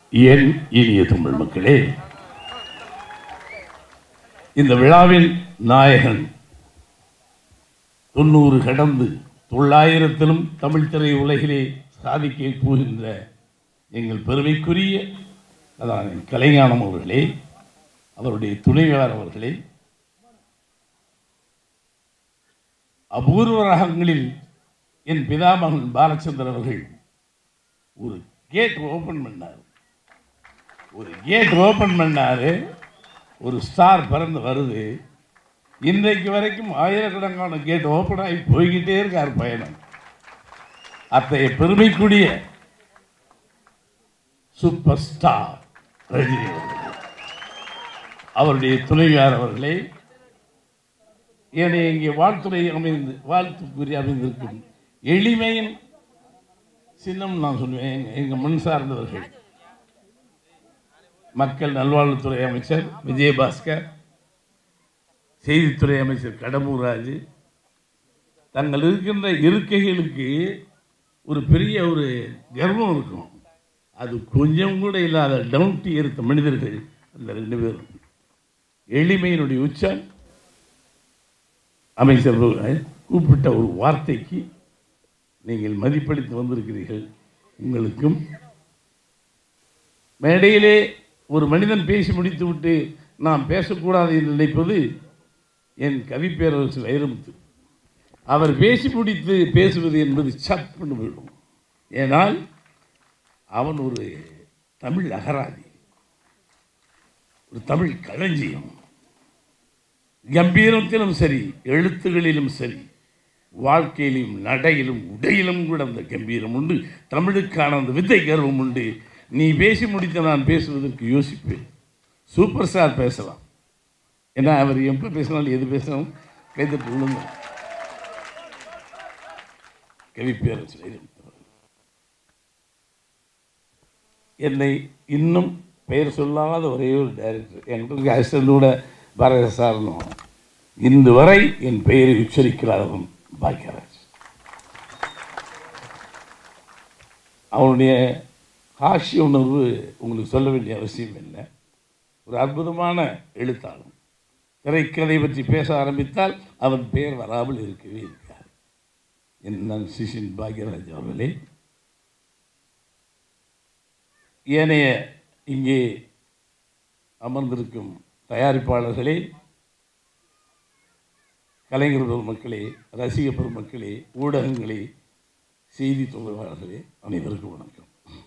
என் இனிய தமிழ் மக்களே இந்த விழாவின் நாயகன் தொண்ணூறு கடந்து தொள்ளாயிரத்திலும் தமிழ் திரை உலகிலே சாதிக்க போகின்ற எங்கள் பெருமைக்குரிய அதான் கலைஞானம் அவர்களே அவருடைய துணைவியார் அவர்களே அபூர்வ ரகங்களில் என் பிதாமகன் பாலச்சந்தர் அவர்கள் ஒரு கேட் ஓபன் பண்ணார் ஒரு கேட் ஓபன் பண்ணாரு ஒரு ஸ்டார் பறந்து வருது இன்றைக்கு வரைக்கும் ஆயிரக்கணக்கான கேட் ஓப்பன் ஆகி போய்கிட்டே இருக்கார் பயணம் அத்தகைய பெருமைக்குரிய சூப்பர் ஸ்டார் ரஜினி அவர்கள் அவருடைய துணைவியார் அவர்களே என்னை இங்கே வாழ்த்துறை அமைந்து வாழ்த்துக்குரிய அமைந்திருக்கும் எளிமையின் சின்னம் நான் சொல்லுவேன் எங்க- எங்க மண் சார்ந்தவர்கள் மக்கள் நல்வாழ்வுத்துறை அமைச்சர் விஜயபாஸ்கர் செய்தித்துறை அமைச்சர் கடம்பூர் ராஜு தங்கள் இருக்கின்ற இருக்கைகளுக்கு ஒரு பெரிய ஒரு கர்வம் இருக்கும் அது கொஞ்சம் கூட இல்லாத டவுன்ட்டி எடுத்த மனிதர்கள் அந்த ரெண்டு பேரும் எளிமையினுடைய உச்சம் அமைச்சர் கூப்பிட்ட ஒரு வார்த்தைக்கு நீங்கள் மதிப்பளித்து வந்திருக்கிறீர்கள் உங்களுக்கும் மேடையிலே ஒரு மனிதன் பேசி முடித்துவிட்டு நாம் பேசக்கூடாது என்று நினைப்பது என் கவிப்பேரரசு வைரமுத்து அவர் பேசி முடித்து பேசுவது என்பது சப்புன்னு போயிடும் ஏனால் அவன் ஒரு தமிழ் அகராதி ஒரு தமிழ் களஞ்சியம் கம்பீரத்திலும் சரி எழுத்துகளிலும் சரி வாழ்க்கையிலும் நடையிலும் உடையிலும் கூட அந்த கம்பீரம் உண்டு தமிழுக்கான அந்த வித்தை கர்வம் உண்டு நீ பேசி முடித்த நான் பேசுவதற்கு யோசிப்பேன் சூப்பர் ஸ்டார் பேசலாம் ஏன்னா அவர் எப்போ பேசினாலும் எது பேசினாலும் கைதட்டு விழுந்து கவிப்பேரரசு வைரமுத்து. என்னை இன்னும் பெயர் சொல்லாத ஒரே ஒரு டைரக்டர் எங்களுக்கு அசிஸ்டன்ட் கூட பாரத சாரணும் இன்று வரை என் பெயரை உச்சரிக்கிறார்கள் பாக்கியராஜ் அவனுடைய ஹாஸ்ய உணர்வு உங்களுக்கு சொல்ல வேண்டிய அவசியம் இல்லை ஒரு அற்புதமான எழுத்தாளன் திரைக்கதை பற்றி பேச ஆரம்பித்தால் அவன் பெயர் வராமல் இருக்கவே இருக்கார் என் நான் சிஷின் பாக்யராஜ் அவர்களே ஏனைய இங்கே அமர்ந்திருக்கும் தயாரிப்பாளர்களே கலைஞர் பெருமக்களே ரசிக பெருமக்களே ஊடகங்களே செய்தி தொடர்பாளர்களே அனைவருக்கும் வணக்கம்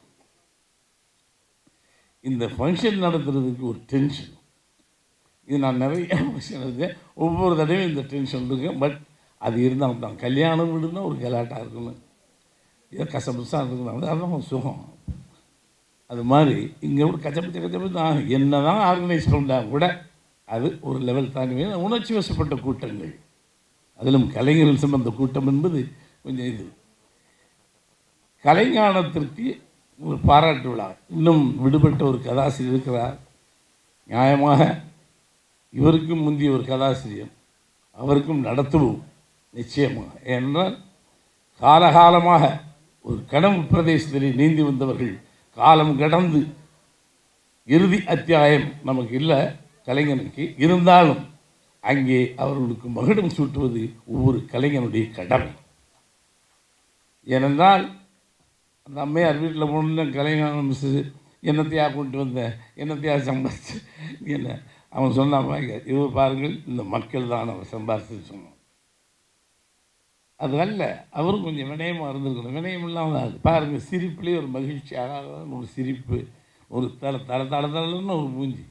இந்த ஃபங்க்ஷன் நடத்துறதுக்கு ஒரு டென்ஷன் இது நான் நிறைய ஃபங்க்ஷன் எடுத்தேன் ஒவ்வொரு தடவையும் இந்த டென்ஷன் இருக்கு பட் அது இருந்தால் தான் கல்யாணம் வீடுனா ஒரு கலாட்டாக இருக்கணும் ஏதோ கசபுசாக இருக்கணும் அதான் ஒரு சுகம் அது மாதிரி இங்கே கூட கச்சப்பச்ச கச்சப்பச்சு தான் என்ன தான் ஆர்கனைஸ் பண்ணால் கூட அது ஒரு லெவல் தாண்டி உணர்ச்சி வசப்பட்ட கூட்டங்கள் அதிலும் கலைஞர்கள் சம்பந்த கூட்டம் என்பது கொஞ்சம் இது கலைஞானத்திற்கு ஒரு பாராட்டு விழா இன்னும் விடுபட்ட ஒரு கதாசிரியர் இருக்கிறார் நியாயமாக இவருக்கும் முந்திய ஒரு கதாசிரியர் அவருக்கும் நடத்துவோம் நிச்சயமாக ஏனென்றால் காலகாலமாக ஒரு கனவு பிரதேசத்திலே நீந்தி வந்தவர்கள் காலம் கடந்து இறுதி அத்தியாயம் நமக்கு இல்லை கலைஞனுக்கு இருந்தாலும் அங்கே அவர்களுக்கு மகுடம் சூட்டுவது ஒவ்வொரு கலைஞனுடைய கடமை ஏனென்றால் அந்த அம்மையார் வீட்டில் போன கலைஞர் மிஸ்ஸு என்னத்தையா கொண்டு வந்தேன் என்னத்தையா சம்பாதிச்சு என்ன அவன் சொன்னான் பாருங்க இது பாருங்கள் இந்த மக்கள் தான் அவன் சம்பாதிச்சு சொன்னான் அது அல்ல அவரும் கொஞ்சம் வினயமாக இருந்திருக்கணும் வினயம் இல்லாமல் அது பாருங்கள் சிரிப்புலேயே ஒரு மகிழ்ச்சி அழகான ஒரு சிரிப்பு ஒரு தல தல தல தலன்னு ஒரு மூஞ்சி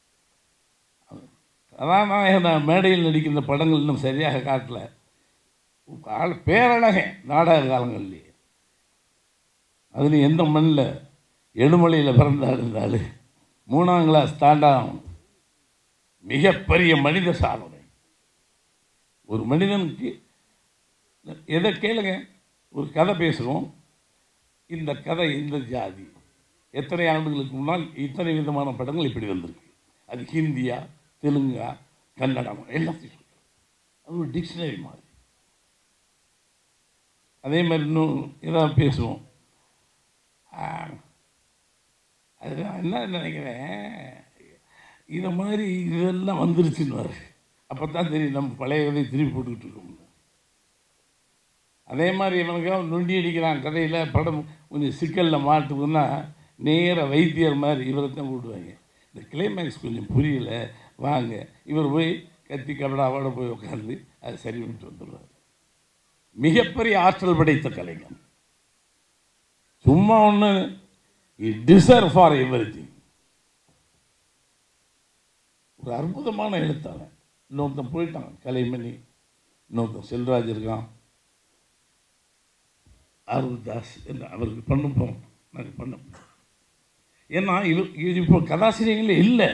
அதான் நான் நான் மேடையில் நடிக்கின்ற படங்கள் இன்னும் சரியாக காட்டல ஆள் பேரழகன் நாடக காலங்கள்லேயே அதுலேயும் எந்த மண்ணில் எடுமலையில் பிறந்தாள் இருந்தாலும் மூணாம் கிளாஸ் தாண்டாகும் மிகப்பெரிய மனித சாதனை ஒரு மனிதனுக்கு எதை கேளுங்க ஒரு கதை பேசுகிறோம் இந்த கதை இந்த ஜாதி எத்தனை ஆண்டுகளுக்கு முன்னால் இத்தனை விதமான படங்கள் இப்படி வந்திருக்கு அது ஹிந்தியா தெலுங்கா கன்னடம் எல்லாத்தையும் சொல்றோம். அது ஒரு டிக்ஷனரி மாதிரி அதே மாதிரி இன்னும் ஏதாவது பேசுவோம் அது நான் என்ன நினைக்கிறேன் இதை மாதிரி இதெல்லாம் வந்துருச்சுன்னு அப்போ தான் தெரியும் நம்ம பழைய கதையை திருப்பி போட்டுக்கிட்டு இருக்கோம் அதே மாதிரி இவனுக்காக நொண்டி அடிக்கிறான் கதையில் படம் கொஞ்சம் சிக்கலில் மாட்டுக்குன்னா நேராக வைத்தியர் மாதிரி இவரை தான் கூப்பிடுவாங்க இந்த கிளைமேக்ஸ் கொஞ்சம் புரியல வாங்க இவர் போய் கத்தி கபடாவோட போய் உட்காந்து அதை சரி பண்ணிட்டு வந்துடுவார் மிகப்பெரிய ஆற்றல் படைத்த கலைஞன் சும்மா ஒன்று டிசர்வ் ஃபார் எவ்ரி ஒரு அற்புதமான எழுத்தாளன் இன்னொருத்தன் போயிட்டான் கலைமணி இன்னொருத்தன் செல்வராஜ் இருக்கான் அருள்தாஸ் என்று அவருக்கு பண்ணுப்போம் நாங்கள் பண்ண ஏன்னா இது இது இப்போ கதாசிரியர்களே இல்லை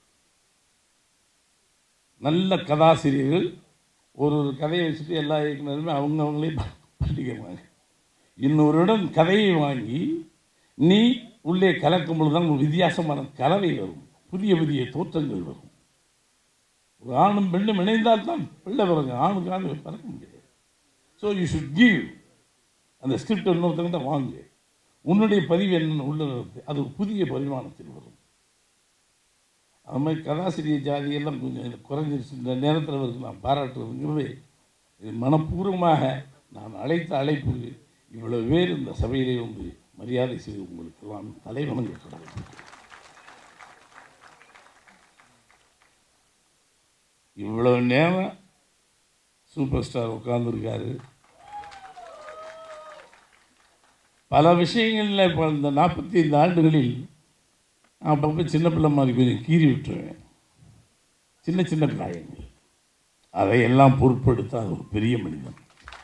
நல்ல கதாசிரியர்கள் ஒரு ஒரு கதையை வச்சுட்டு எல்லா இயக்குனருமே அவங்க அவங்களே பண்ணிக்கிறாங்க இன்னொருடன் கதையை வாங்கி நீ உள்ளே கலக்கும் பொழுது தான் ஒரு வித்தியாசமான கலவை வரும் புதிய புதிய தோற்றங்கள் வரும் ஒரு ஆணும் பெண்ணும் இணைந்தால் தான் பிள்ளை பிறகு ஆணுக்கு ஆணு பிறக்க முடியாது ஸோ யூ ஷுட் கிவ் அந்த ஸ்கிரிப்ட் இன்னொருத்தங்கிட்ட வாங்கு உன்னுடைய பதிவு என்னென்ன உள்ள இருக்கு அது ஒரு புதிய பரிமாணத்தில் வரும் அது மாதிரி கதாசிரியர் ஜாதியெல்லாம் கொஞ்சம் குறைஞ்சிருச்சு இந்த நேரத்தில் அவருக்கு நான் பாராட்டுறதுங்கிறது இது மனப்பூர்வமாக நான் அழைத்த அழைப்பு இவ்வளவு பேர் இந்த சபையிலே வந்து மரியாதை செய்து உங்களுக்கெல்லாம் தலைவணங்க கடவுள் இவ்வளவு நேரம் சூப்பர் ஸ்டார் உட்கார்ந்துருக்காரு பல விஷயங்களில் இப்போ இந்த நாற்பத்தி ஐந்து ஆண்டுகளில் அப்பப்போ சின்ன பிள்ளை மாதிரி கொஞ்சம் கீறி விட்டுருவேன் சின்ன சின்ன காயங்கள் அதையெல்லாம் பொருட்படுத்த அது ஒரு பெரிய மனிதன்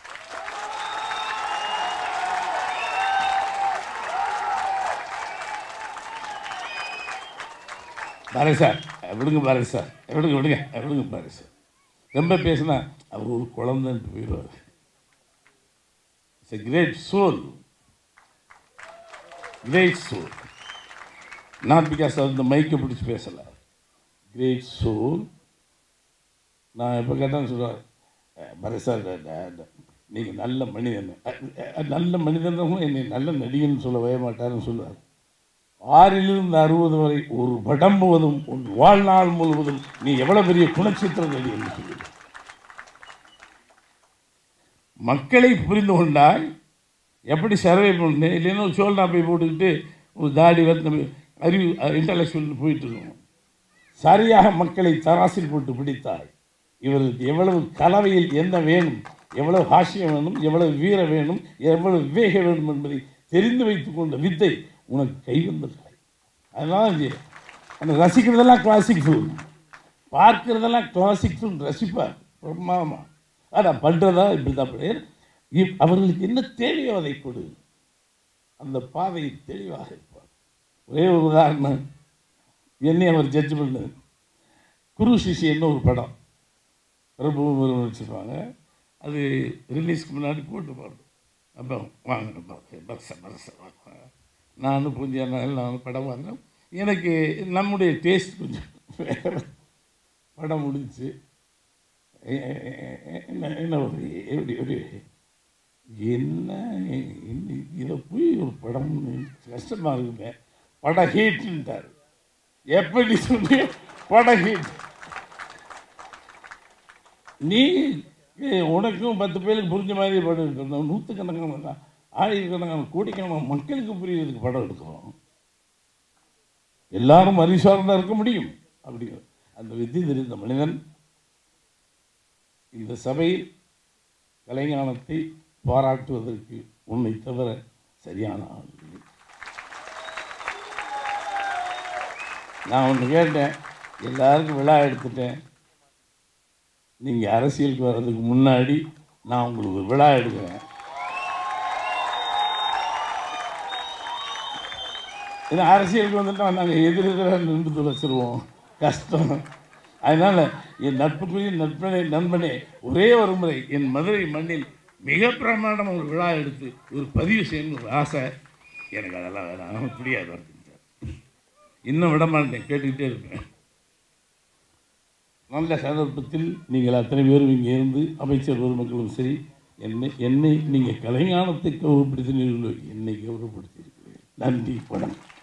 பாரு சார் விடுங்க பாரு சார் விடுங்க விடுங்க விடுங்க பாரு சார் ரொம்ப பேசினா அவர் ஒரு குழந்தைன்ட்டு போயிடுவார் it's a great soul great soul not because அவர் இந்த மைக்கை பிடிச்சி பேசலை கிரேட் சோல் நான் எப்போ கேட்டான்னு சொல்லுவார் பரத் சார் நீங்கள் நல்ல மனிதன் அஹ், அஹ், நல்ல மனிதன் என்னை நல்ல நடிகன் சொல்ல வய மாட்டாருன்னு சொல்லுவார் ஆறிலிருந்து அறுபது வரை ஒரு படம் முழுவதும் உன் வாழ்நாள் முழுவதும் நீ எவ்வளவு பெரிய குணச்சித்திர நடி என்று சொல்லுவார் மக்களை புரிந்து கொண்டால் எப்படி சர்வே பண்ணு இல்லைன்னா ஒரு சோழனா போய் போட்டுக்கிட்டு ஒரு தாடி வந்து அறிவு இன்டலெக்சுவல் போயிட்டு இருக்கணும் சரியாக மக்களை தராசில் போட்டு பிடித்தாய் இவருக்கு எவ்வளவு கலவையில் என்ன வேணும் எவ்வளவு ஹாஸ்யம் வேணும் எவ்வளவு வீர வேணும் எவ்வளவு விவேக வேணும் என்பதை தெரிந்து வைத்துக் கொண்ட வித்தை உனக்கு கைவந்ததில்லை அதனால இது அந்த ரசிக்கிறதெல்லாம் கிளாசிக் ஃபில்ம் பார்க்கிறதெல்லாம் கிளாசிக் ஃபில்ம் ரசிப்பார் பிரமாமா ஆனால் பண்ணுறதா இப்படி தான் பண்ணு. இப்- அவர்களுக்கு என்ன தேவையோ அதை கொடு அந்த பாதையில் தெளிவாக இருப்பார் ஒரே ஒரு உதாரணம் என்னை அவர் ஜட்ஜ் பண்ணு குரு சிஷியன்னு ஒரு படம் பிரபு முருகன் வச்சுருப்பாங்க அது ரிலீஸ்க்கு முன்னாடி போட்டு பாடும் அப்போ வாங்க பஸ் பஸ் வாங்க நானும் பூஜை நான் படம் வாங்கினேன் எனக்கு நம்முடைய டேஸ்ட் கொஞ்சம் வேற. படம் முடிஞ்சுச்சு எ- எ- எ- என்ன என்ன ஒரு எப்படி ஒரு என்ன என்ன- இதை போய் ஒரு படம் கஷ்டமாக இருக்குமே பட ஹீட்டுன்ட்டார் எப்படி சொல்லி பட ஹீட் நீ ஏய், உனக்கும் பத்து பேருக்கு புரிஞ்ச மாதிரி படம் எடுக்கணும் நூற்றுக்கணக்கான ஆயிரக்கணக்கான கோடிக்கணக்கான மக்களுக்கு புரியறதுக்கு படம் எடுக்கிறோம் எல்லாரும் அறிசார்ந்தா இருக்க முடியும் அப்படிங்கிற அந்த வித்தி தெரிந்த மனிதன் இந்த சபையில் கலைஞானத்தை பாராட்டுவதற்கு உன்னை தவிர சரியான ஆள் இல்லை நான் ஒன்று கேட்டேன் எல்லாருக்கும் விழா எடுத்துட்டேன் நீங்கள் அரசியலுக்கு வர்றதுக்கு முன்னாடி நான் உங்களுக்கு ஒரு விழா எடுக்கிறேன் ஏன்னா அரசியலுக்கு வந்துட்டா நாங்கள் எதிரெதிராக நின்று தொலைச்சிருவோம் கஷ்டம் அதனால் என் நட்புக்குரிய நட்பனே நண்பனே ஒரே ஒரு முறை என் மதுரை மண்ணில் மிக பிரமாண்டம் ஒரு விழா எடுத்து ஒரு பதிவு செய்யணும்னு ஒரு ஆசை எனக்கு அதெல்லாம் வேணாம் முடியாது வருது இன்னும் விட மாட்டேன் கேட்டுக்கிட்டே இருப்பேன் நல்ல சந்தர்ப்பத்தில் நீங்கள் அத்தனை பேரும் இங்கே இருந்து அமைச்சர் பெருமக்களும் சரி என்னை என்னை நீங்கள் கலைஞானத்தை கௌரவப்படுத்தினீர்களோ என்னை கௌரவப்படுத்தியிருக்கிறீர்கள் நன்றி வணக்கம்